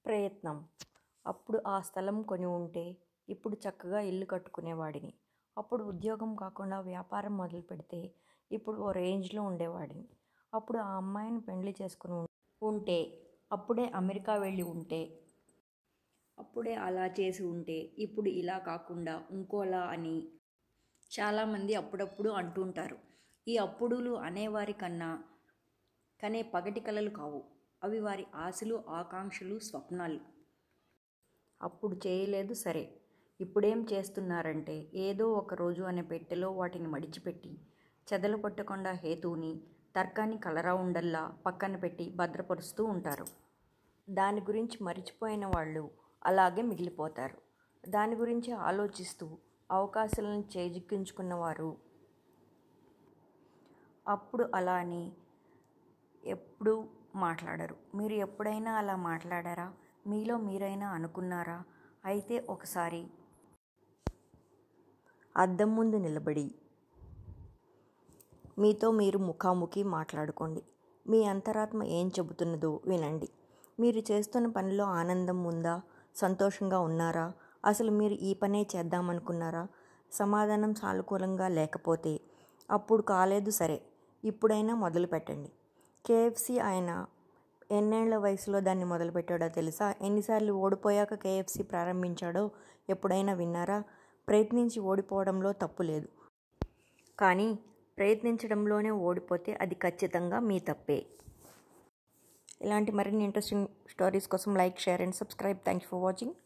ప్రయత్నం అప్పుడు ఆ స్థలం కొని ఉంటే ఇప్పుడు చక్కగా ఇల్లు కట్టుకునేవాడిని అప్పుడు ఉద్యోగం కాకుండా వ్యాపారం మొదలు పెడితే ఇప్పుడు ఓ రేంజ్లో ఉండేవాడిని అప్పుడు ఆ అమ్మాయిని పెళ్లి చేసుకుని ఉం- ఉంటే అప్పుడే అమెరికా వెళ్ళి ఉంటే అప్పుడే అలా చేసి ఉంటే ఇప్పుడు ఇలా కాకుండా ఇంకోలా అని చాలామంది అప్పుడప్పుడు అంటుంటారు ఈ అప్పుడులు అనేవారి కన్నా కనే పగటి కలలు కావు అవి వారి ఆశలు ఆకాంక్షలు స్వప్నాలు అప్పుడు చేయలేదు సరే ఇప్పుడేం చేస్తున్నారంటే ఏదో ఒక రోజు అనే పెట్టెలో వాటిని మడిచిపెట్టి చెదలు కొట్టకుండా హేతువుని తర్కాన్ని కలరా ఉండల్లా పక్కన పెట్టి భద్రపరుస్తూ ఉంటారు దాని గురించి మరిచిపోయిన వాళ్ళు అలాగే మిగిలిపోతారు దాని గురించి ఆలోచిస్తూ అవకాశాలను చేజిక్కించుకున్న వారు అప్పుడు అలా అని ఎప్పుడు మాట్లాడరు మీరు ఎప్పుడైనా అలా మాట్లాడారా మీలో మీరైనా అనుకున్నారా అయితే ఒకసారి అద్దం ముందు నిలబడి మీతో మీరు ముఖాముఖి మాట్లాడుకోండి మీ అంతరాత్మ ఏం చెబుతున్నదో వినండి మీరు చేస్తున్న పనిలో ఆనందం ఉందా సంతోషంగా ఉన్నారా అసలు మీరు ఈ పనే చేద్దామనుకున్నారా సమాధానం సానుకూలంగా లేకపోతే అప్పుడు కాలేదు సరే ఇప్పుడైనా మొదలు పెట్టండి కేఎఫ్సి ఆయన ఎన్నేళ్ల వయసులో దాన్ని మొదలుపెట్టాడో తెలుసా ఎన్నిసార్లు ఓడిపోయాక కేఎఫ్సి ప్రారంభించాడో ఎప్పుడైనా విన్నారా ప్రయత్నించి ఓడిపోవడంలో తప్పు లేదు కానీ ప్రయత్నించడంలోనే ఓడిపోతే అది ఖచ్చితంగా మీ తప్పే ఇలాంటి మరిన్ని ఇంట్రెస్టింగ్ స్టోరీస్ కోసం like share and subscribe thank you for watching